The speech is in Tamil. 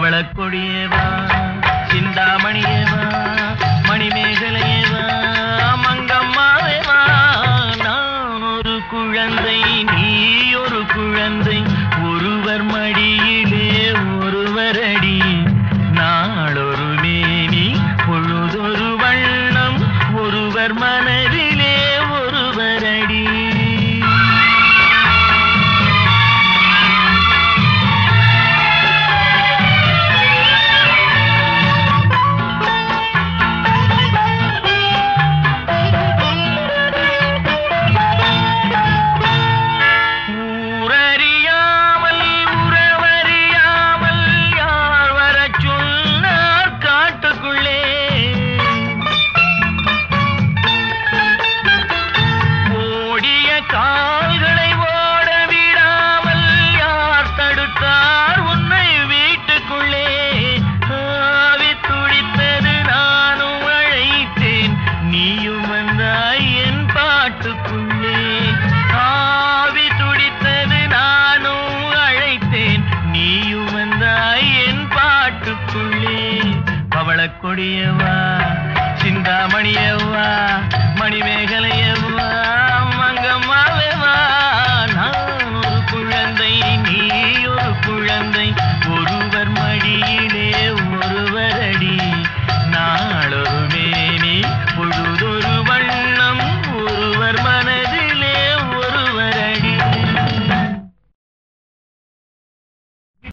பவளக்கொடியேவா சிந்தாமணியேவா மணிமேகலையேவா மங்கம்மாவேவா நான் ஒரு குழந்தை நீ ஒரு குழந்தை ஒருவர் மடியிலே ஒருவரடி நாளொரு மேனி பொழுதொரு வண்ணம் ஒருவர் மனதிலே ஒருவரடி ஊரறியாமல் உறவறியாமல் யார் வரச் சொன்னார் காட்டுக்குள்ளே ஓடிய கால்களை ஓட விடாமல் யார் தடுத்தார் உன்னை வீட்டுக்குள்ளே ஆவி துடித்தது நானும் அழைத்தேன் நீயும் வந்தாய் என் பாட்டுக்குள்ளே ஆவி துடித்தது நானும் அழைத்தேன் நீயும் வந்தாய் என் பாட்டுக்குள்ளே பவளக்கொடியவா சிந்தாமணியவா மணிமேகலையவா மங்கம்மாவேவா நான் ஒரு குழந்தை நீ ஒரு குழந்தை ஒரு